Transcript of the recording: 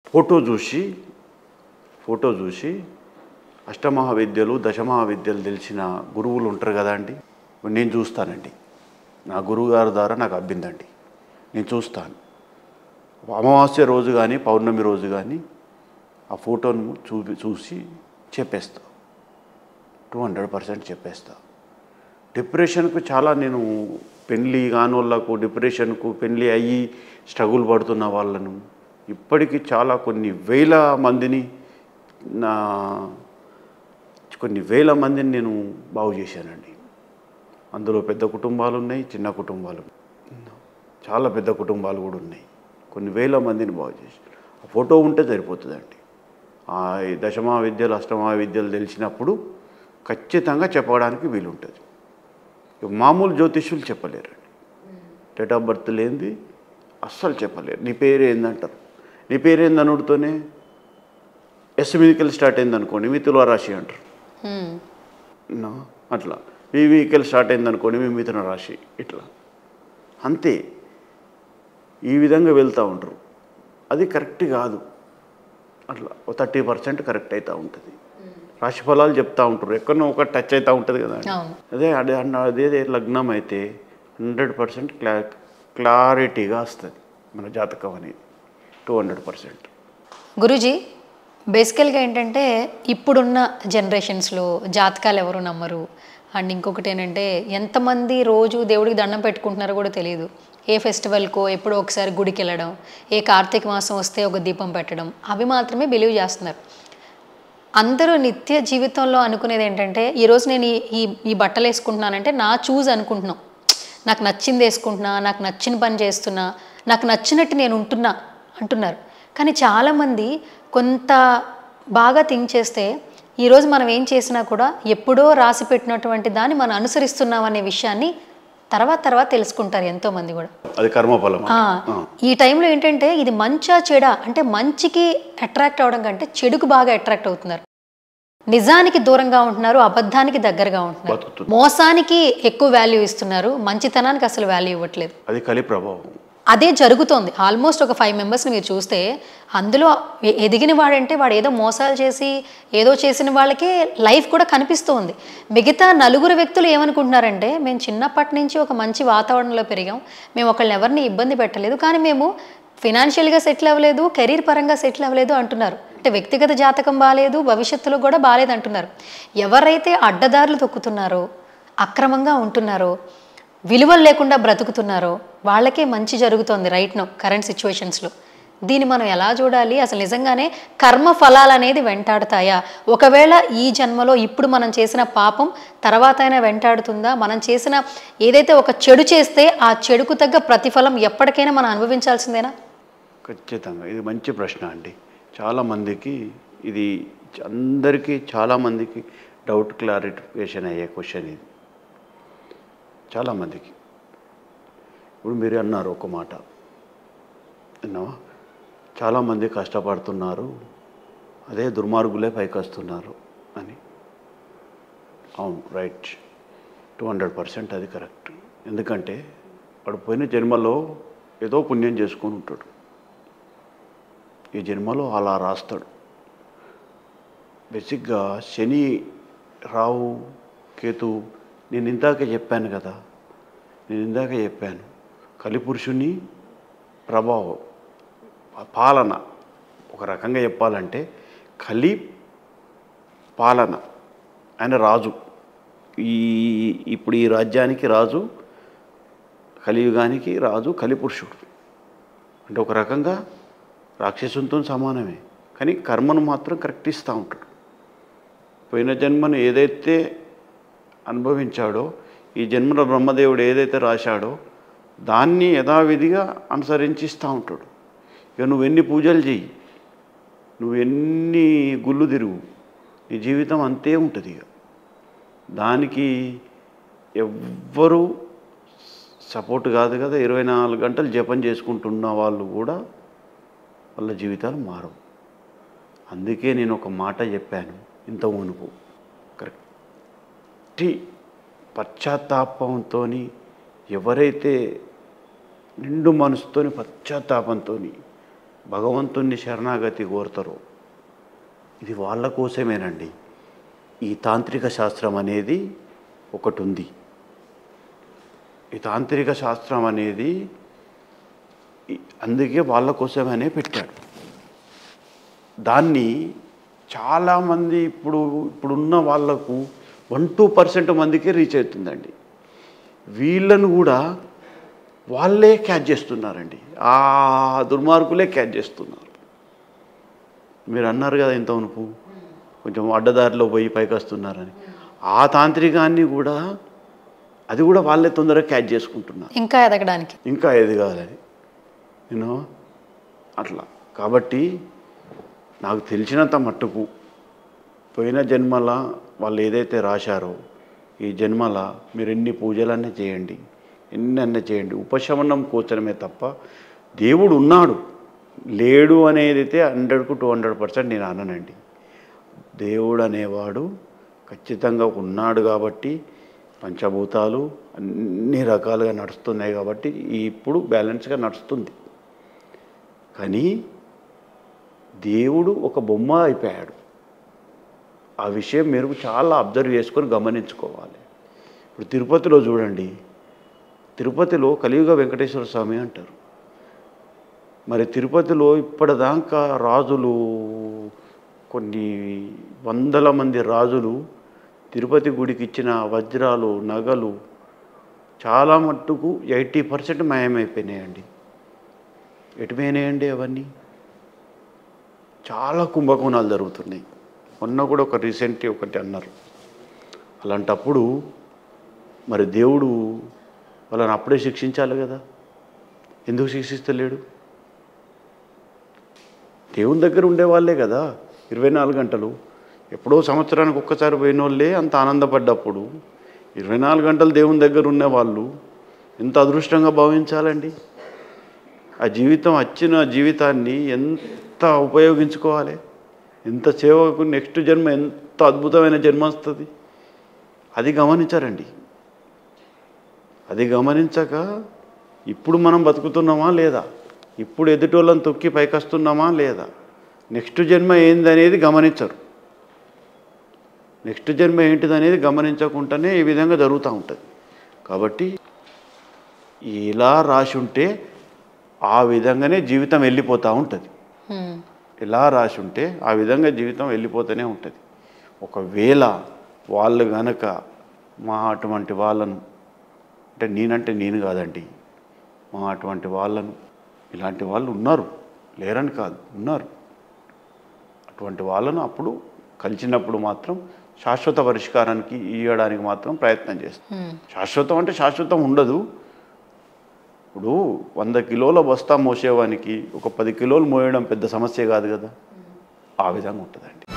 Photo చూసి photo చూసి అష్టమహావిద్యలు దశమహావిద్యలు తెలిసిన గురువులు ఉంటారు కదా అండి నేను చూస్తానండి నా గురువు గారి ద్వారా నాకు అబ్బిందండి నేను చూస్తాను అమావాస్య రోజు కానీ పౌర్ణమి రోజు కానీ ఆ ఫోటోను చూపి చూసి చెప్పేస్తా టూ హండ్రెడ్ పర్సెంట్ చెప్పేస్తా డిప్రెషన్కు చాలా నేను పెళ్ళి కాని వాళ్ళకు డిప్రెషన్కు పెళ్ళి అయ్యి స్ట్రగుల్ పడుతున్న వాళ్ళను ఇప్పటికీ చాలా కొన్ని వేల మందిని నా కొన్ని వేల మందిని నేను బాగు చేశానండి అందులో పెద్ద కుటుంబాలు ఉన్నాయి చిన్న కుటుంబాలు ఉన్నాయి. చాలా పెద్ద కుటుంబాలు కూడా ఉన్నాయి కొన్ని వేల మందిని బాగు చేసి ఆ ఫోటో ఉంటే సరిపోతుందండి ఆ ఈ దశమా విద్యలు అష్టమా విద్యలు తెలిసినప్పుడు ఖచ్చితంగా చెప్పడానికి వీలుంటుంది ఇక మామూలు జ్యోతిష్యులు చెప్పలేరండి డేట్ ఆఫ్ బర్త్ లేనిది అస్సలు చెప్పలేరు నీ పేరు ఏందంటారు నీ పేరు ఏందనుడితోనే ఎస్ మీదికెళ్ళి స్టార్ట్ అయింది అనుకోండి మీ తులా రాశి అంటారు హ్మ్. నా అట్లా మీ వీకెల్ స్టార్ట్ అయింది అనుకోండి మీ మిథున రాశి ఇట్లా అంతే ఈ విధంగా వెళ్తూ ఉంటారు అది కరెక్ట్ కాదు అట్లా ఒక థర్టీ పర్సెంట్ కరెక్ట్ అవుతూ ఉంటుంది రాశి ఫలాలు చెప్తూ ఉంటారు ఎక్కడో ఒక టచ్ అవుతూ ఉంటుంది కదా అవును అదే అదే అన్న- అదే లగ్నం అయితే హండ్రెడ్ పర్సెంట్ క్లా క్లారిటీగా వస్తుంది మన జాతకం అనేది టూ హండ్రెడ్ పర్సెంట్ గురూజీ బేసికల్గా ఏంటంటే ఇప్పుడున్న జనరేషన్స్లో జాతకాలు ఎవరు నమ్మరు అండ్ ఇంకొకటి ఏంటంటే ఎంతమంది రోజు దేవుడికి దండం పెట్టుకుంటున్నారో కూడా తెలియదు ఏ ఫెస్టివల్కో ఎప్పుడో ఒకసారి గుడికి వెళ్ళడం ఏ కార్తీక మాసం వస్తే ఒక దీపం పెట్టడం అవి మాత్రమే బిలీవ్ చేస్తున్నారు అందరూ నిత్య జీవితంలో అనుకునేది ఏంటంటే ఈరోజు నేను ఈ ఈ ఈ బట్టలు వేసుకుంటున్నానంటే నా చూజ్ అనుకుంటున్నాం నాకు నచ్చింది వేసుకుంటున్నా నాకు నచ్చిన పని చేస్తున్నా నాకు నచ్చినట్టు నేను ఉంటున్నా అంటున్నారు కానీ చాలామంది కొంత బాగా థింక్ చేస్తే ఈరోజు మనం ఏం చేసినా కూడా ఎప్పుడో రాసి పెట్టినటువంటి దాన్ని మనం అనుసరిస్తున్నాం అనే విషయాన్ని తర్వాత తర్వాత తెలుసుకుంటారు ఎంతోమంది కూడా అది కర్మఫలం ఆ, ఈ టైంలో ఏంటంటే ఇది మంచా చెడా అంటే మంచికి అట్రాక్ట్ అవడం కంటే చెడుకు బాగా అట్రాక్ట్ అవుతున్నారు నిజానికి దూరంగా ఉంటున్నారు అబద్ధానికి దగ్గరగా ఉంటున్నారు బతుకుతున్నారు మోసానికి ఎక్కువ వాల్యూ ఇస్తున్నారు మంచితనానికి అసలు వాల్యూ ఇవ్వట్లేదు అది కలి ప్రభావం అదే జరుగుతోంది ఆల్మోస్ట్ ఒక ఫైవ్ మెంబర్స్ని మీరు చూస్తే అందులో ఎ- ఎదిగిన వాడంటే వాడు ఏదో మోసాలు చేసి ఏదో చేసిన వాళ్ళకే లైఫ్ కూడా కనిపిస్తూ ఉంది మిగతా నలుగురు వ్యక్తులు ఏమనుకుంటున్నారంటే మేము చిన్నప్పటి నుంచి ఒక మంచి వాతావరణంలో పెరిగాం మేము ఒకళ్ళని ఎవరిని ఇబ్బంది పెట్టలేదు కానీ మేము ఫినాన్షియల్గా సెటిల్ అవ్వలేదు కెరీర్ పరంగా సెటిల్ అవ్వలేదు అంటున్నారు అంటే వ్యక్తిగత జాతకం బాగాలేదు భవిష్యత్తులో కూడా బాగాలేదు అంటున్నారు ఎవరైతే అడ్డదారులు తొక్కుతున్నారో అక్రమంగా ఉంటున్నారో విలువలు లేకుండా బ్రతుకుతున్నారో వాళ్ళకే మంచి జరుగుతోంది రైట్ నో కరెంట్ సిచ్యువేషన్స్లో దీన్ని మనం ఎలా చూడాలి అసలు నిజంగానే కర్మ ఫలాలు అనేది వెంటాడుతాయా ఒకవేళ ఈ జన్మలో ఇప్పుడు మనం చేసిన పాపం తర్వాత అయినా వెంటాడుతుందా మనం చేసిన ఏదైతే ఒక చెడు చేస్తే ఆ చెడుకు తగ్గ ప్రతిఫలం ఎప్పటికైనా మనం అనుభవించాల్సిందేనా ఖచ్చితంగా ఇది మంచి ప్రశ్న అండి చాలామందికి ఇది అందరికీ చాలామందికి డౌట్ క్లారిఫికేషన్ అయ్యే క్వశ్చన్ ఇది చాలామందికి ఇప్పుడు మీరు అన్నారు ఒక మాట విన్నావా చాలామంది కష్టపడుతున్నారు అదే దుర్మార్గులే పైకి వస్తున్నారు అని అవును రైట్ టూ హండ్రెడ్ పర్సెంట్ అది కరెక్ట్ ఎందుకంటే వాడు పోయిన జన్మలో ఏదో పుణ్యం చేసుకొని ఉంటాడు ఈ జన్మలో అలా రాస్తాడు బేసిక్గా శని రావు కేతు నేను ఇందాక చెప్పాను కదా నేను ఇందాక చెప్పాను కలిపురుషుని ప్రభావం ఆ పాలన ఒక రకంగా చెప్పాలంటే కలి పాలన ఆయన రాజు ఈ ఇప్పుడు ఈ రాజ్యానికి రాజు కలియుగానికి రాజు కలిపురుషుడు అంటే ఒక రకంగా రాక్షసునితో సమానమే కానీ కర్మను మాత్రం కరెక్ట్ ఇస్తూ ఉంటాడు పోయిన జన్మను ఏదైతే అనుభవించాడో ఈ జన్మలో బ్రహ్మదేవుడు ఏదైతే రాశాడో దాన్ని యథావిధిగా అనుసరించి ఇస్తూ ఉంటాడు ఇక నువ్వు ఎన్ని పూజలు చెయ్యి నువ్వు ఎన్ని గుళ్ళు తిరుగు నీ జీవితం అంతే ఉంటుంది ఇక దానికి ఎవ్వరూ సపోర్ట్ కాదు కదా ఇరవై నాలుగు గంటలు జపం చేసుకుంటున్న వాళ్ళు కూడా వాళ్ళ జీవితాలు మారవు అందుకే నేను ఒక మాట చెప్పాను ఇంత మునుపు కరెక్ట్ పశ్చాత్తాపంతో ఎవరైతే నిండు మనసుతోని పశ్చాత్తాపంతో భగవంతుణ్ణి శరణాగతి కోరుతారో ఇది వాళ్ళ కోసమేనండి ఈ తాంత్రిక శాస్త్రం అనేది ఒకటి ఉంది ఈ తాంత్రిక శాస్త్రం అనేది ఈ- అందుకే వాళ్ళ కోసమనే పెట్టాడు దాన్ని చాలామంది ఇప్పుడు ఇప్పుడున్న వాళ్ళకు వన్ టూ పర్సెంట్ మందికే రీచ్ అవుతుందండి వీళ్ళను కూడా వాళ్ళే క్యాచ్ చేస్తున్నారండి ఆ దుర్మార్గులే క్యాచ్ చేస్తున్నారు మీరు అన్నారు కదా ఇంత ఉనుపు కొంచెం అడ్డదారిలో పోయి పైకి వస్తున్నారని ఆ తాంత్రికాన్ని కూడా అది కూడా వాళ్ళే తొందరగా క్యాచ్ చేసుకుంటున్నారు ఇంకా ఎదగడానికి ఇంకా ఎదగాలని నేను అట్లా కాబట్టి నాకు తెలిసినంత మట్టుకు పోయిన జన్మల వాళ్ళు ఏదైతే రాశారో ఈ జన్మల మీరు ఎన్ని పూజలన్నీ చేయండి ఎన్ని అన్నీ చేయండి ఉపశమనం కోసమే తప్ప దేవుడు ఉన్నాడు లేడు అనేది అయితే హండ్రెడ్కు టూ హండ్రెడ్ పర్సెంట్ నేను అననండి దేవుడు అనేవాడు ఖచ్చితంగా ఉన్నాడు కాబట్టి పంచభూతాలు అన్ని రకాలుగా నడుస్తున్నాయి కాబట్టి ఈ ఇప్పుడు బ్యాలెన్స్గా నడుస్తుంది కానీ దేవుడు ఒక బొమ్మ అయిపోయాడు ఆ విషయం మీరు చాలా అబ్జర్వ్ చేసుకొని గమనించుకోవాలి ఇప్పుడు తిరుపతిలో చూడండి తిరుపతిలో కలియుగ వెంకటేశ్వర స్వామి అంటారు మరి తిరుపతిలో ఇప్పటిదాకా రాజులు కొన్ని వందల మంది రాజులు తిరుపతి గుడికి ఇచ్చిన వజ్రాలు నగలు చాలా మట్టుకు ఎయిటీ పర్సెంట్ మాయమైపోయినాయండి ఎటుపోయినాయండి అవన్నీ చాలా కుంభకోణాలు జరుగుతున్నాయి మొన్న కూడా ఒక రీసెంట్ ఒకటి అన్నారు అలాంటప్పుడు మరి దేవుడు వాళ్ళని అప్పుడే శిక్షించాలి కదా ఎందుకు శిక్షిస్తలేడు దేవుని దగ్గర ఉండేవాళ్ళే కదా ఇరవై నాలుగు గంటలు ఎప్పుడో సంవత్సరానికి ఒక్కసారి పోయిన వాళ్ళే అంత ఆనందపడ్డప్పుడు ఇరవై నాలుగు గంటలు దేవుని దగ్గర ఉన్నవాళ్ళు ఎంత అదృష్టంగా భావించాలండి ఆ జీవితం వచ్చిన జీవితాన్ని ఎంత ఉపయోగించుకోవాలి ఎంత సేవకు నెక్స్ట్ జన్మ ఎంత అద్భుతమైన జన్మ వస్తుంది అది గమనించారండి అది గమనించక ఇప్పుడు మనం బతుకుతున్నామా లేదా ఇప్పుడు ఎదుటోళ్ళని తొక్కి పైకొస్తున్నామా లేదా నెక్స్ట్ జన్మ ఏందనేది గమనించరు నెక్స్ట్ జన్మ ఏంటిదనేది గమనించకుండానే ఈ విధంగా జరుగుతూ ఉంటుంది కాబట్టి ఇలా రాసి ఉంటే ఆ విధంగానే జీవితం వెళ్ళిపోతూ ఉంటుంది హ్మ్. ఇలా రాసి ఉంటే ఆ విధంగా జీవితం వెళ్ళిపోతూనే ఉంటుంది ఒకవేళ వాళ్ళు గనక మా అటువంటి వాళ్ళను అంటే నేనంటే నేను కాదండి మా అటువంటి వాళ్ళను ఇలాంటి వాళ్ళు ఉన్నారు లేరని కాదు ఉన్నారు అటువంటి వాళ్ళను అప్పుడు కలిసినప్పుడు మాత్రం శాశ్వత పరిష్కారానికి ఇవ్వడానికి మాత్రం ప్రయత్నం చేస్తాం హ్మ్. శాశ్వతం అంటే శాశ్వతం ఉండదు ఇప్పుడు వంద కిలోల బస్తా మోసేవానికి ఒక పది కిలోలు మోయడం పెద్ద సమస్య కాదు కదా ఆ విధంగా ఉంటుందండి